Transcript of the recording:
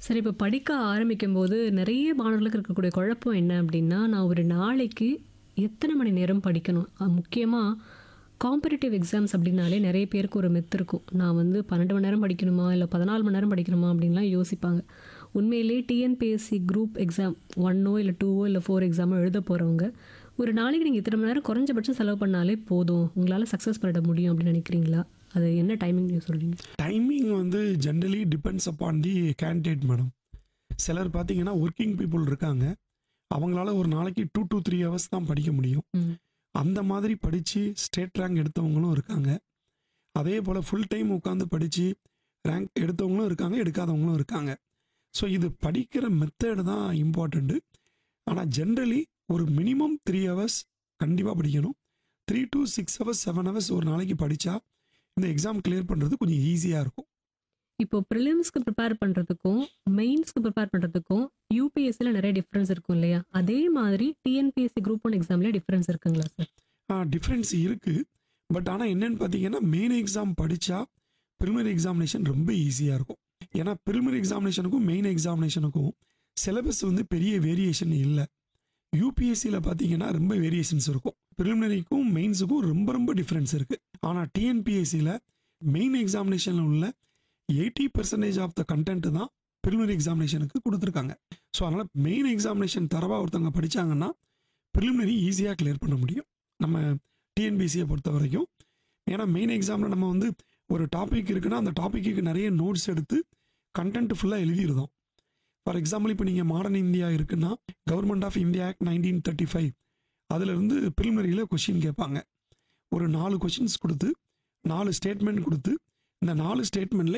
சரி இப்போ படிக்க ஆரம்பிக்கும்போது நிறைய மாணவர்களுக்கு இருக்கக்கூடிய குழப்பம் என்ன அப்படின்னா நான் ஒரு நாளைக்கு எத்தனை மணி நேரம் படிக்கணும் முக்கியமாக காம்படிட்டிவ் எக்ஸாம்ஸ் அப்படின்னாலே நிறைய பேருக்கு ஒரு மெத்து இருக்கும் நான் வந்து பன்னெண்டு மணி நேரம் படிக்கணுமா இல்லை பதினாலு மணி நேரம் படிக்கணுமா அப்படின்லாம் யோசிப்பாங்க உண்மையிலே டிஎன்பிஎஸ்சி குரூப் எக்ஸாம் ஒன்னோ இல்லை டூவோ இல்லை ஃபோர் எக்ஸாமோ எழுத போகிறவங்க ஒரு நாளைக்கு நீங்கள் இத்தனை மணி நேரம் குறைஞ்சபட்சம் செலவு பண்ணாலே போதும் உங்களால் சக்ஸஸ் பண்ணிட முடியும் அப்படின்னு நினைக்கிறீங்களா அது என்ன டைமிங் நீங்கள் சொல்கிறீங்க டைமிங் வந்து generally depends upon the candidate madam சிலர் பார்த்தீங்கன்னா ஒர்க்கிங் பீப்புள் இருக்காங்க அவங்களால ஒரு நாளைக்கு டூ to த்ரீ ஹவர்ஸ் தான் படிக்க முடியும் ம் அந்த மாதிரி படித்து ஸ்டேட் ரேங்க் எடுத்தவங்களும் இருக்காங்க அதே போல் ஃபுல் டைம் உட்காந்து படித்து ரேங்க் எடுத்தவங்களும் இருக்காங்க எடுக்காதவங்களும் இருக்காங்க ஸோ இது படிக்கிற மெத்தடு தான் இம்பார்ட்டண்ட்டு ஆனால் ஜென்ரலி ஒரு மினிமம் த்ரீ ஹவர்ஸ் கண்டிப்பாக படிக்கணும் three to six hours seven hours ஒரு நாளைக்கு படித்தா இந்த எக்ஸாம் கிளியர் பண்ணுறது கொஞ்சம் ஈஸியாக இருக்கும் இப்போ ப்ரிலிம்ஸ்க்கு ப்ரிப்பேர் பண்ணுறதுக்கும் மெயின்ஸ்க்கு ப்ரிப்பேர் பண்ணுறதுக்கும் யூபிஎஸ்சியில் நிறைய டிஃப்ரென்ஸ் இருக்கும் இல்லையா அதே மாதிரி டிஎன்பிஎஸ்சி குரூப் ஒன் எக்ஸாம்லேயே டிஃப்ரென்ஸ் இருக்குங்களா சார் டிஃப்ரென்ஸ் இருக்குது பட் ஆனால் என்னன்னு பார்த்தீங்கன்னா மெயின் எக்ஸாம் படித்தா ப்ரிலிமினரி எக்ஸாமினேஷன் ரொம்ப ஈஸியாக இருக்கும் ஏன்னா ப்ரிலிமினரி எக்ஸாமினேஷனுக்கும் மெயின் எக்ஸாமினேஷனுக்கும் சிலபஸ் வந்து பெரிய வேரியேஷன் இல்லை யூபிஎஸ்சியில் பார்த்தீங்கன்னா ரொம்ப வேரியேஷன்ஸ் இருக்கும் ப்ரிலிமினரிக்கும் மெயின்ஸுக்கும் ரொம்ப ரொம்ப டிஃப்ரென்ஸ் இருக்குது ஆனால் டிஎன்பிஎஸ்சியில் மெயின் எக்ஸாமினேஷனில் உள்ள eighty percentage of the content தான் ப்ரிலிமினரி எக்ஸாமினேஷனுக்கு கொடுத்துருக்காங்க ஸோ அதனால் மெயின் எக்ஸாமினேஷன் தரவாக ஒருத்தவங்க படித்தாங்கன்னா ப்ரிலிமினரி ஈஸியாக கிளியர் பண்ண முடியும் நம்ம டிஎன்பிசியை பொறுத்த வரைக்கும் ஏன்னா மெயின் எக்ஸாமில் நம்ம வந்து ஒரு டாபிக் இருக்குன்னா அந்த டாப்பிக்கு நிறைய நோட்ஸ் எடுத்து கண்டென்ட் ஃபுல்லாக எழுதிருந்தோம் ஃபார் எக்ஸாம்பிள் இப்போ நீங்கள் மாடர்ன் இந்தியா இருக்குன்னா government of India act nineteen thirty five அதிலிருந்து ப்ரிலிமினரியில் கொஷின் கேட்பாங்க ஒரு நாலு கொஷின்ஸ் கொடுத்து நாலு ஸ்டேட்மெண்ட் கொடுத்து இந்த நாலு ஸ்டேட்மெண்ட்டில்